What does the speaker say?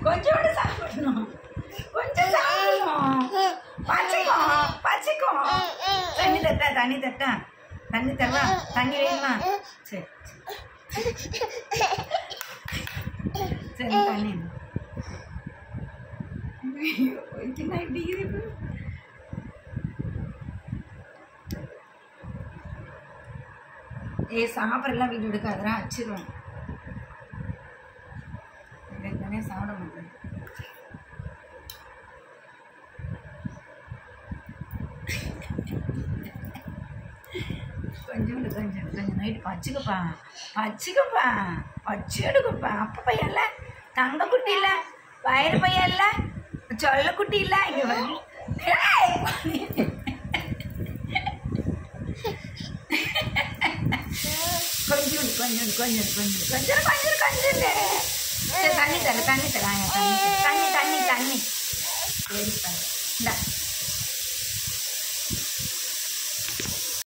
கொஞ்சோண்டு சாப்பிடணும் கொஞ்சம் சாப்பிடணும் பச்சிக்கோ பச்சிக்கோ தண்ணி தட்டா தண்ணி தட்டா தண்ணி தரவா தண்ணி வேணுமா சரி சரி தண்ணி ஐயோ, என்ன இப்படி இருக்கு ஏ சாப்பிடலாம் வீடு எடுக்காதரா அச்சிரும் தானே சாப்பிட மாட்டேன் கொஞ்சோண்டு கொஞ்சம் கொஞ்சம் நைட்டு பச்சுக்கப்பா பச்சுக்கப்பா பச்சு எடுக்கப்பா அப்பா பையன் இல்லை தங்க குட்டி இல்லை வயிறு பையன் இல்லை சொல்ல குட்டி இல்லை இங்கே வந்து கொஞ்சம் கொஞ்சம் கொஞ்சம் கொஞ்சம் கொஞ்சம் கொஞ்சம் கொஞ்சம் சரி தண்ணி தர தண்ணி தர ஆயா, தண்ணி தர. தண்ணி தண்ணி தண்ணி சரி இந்தா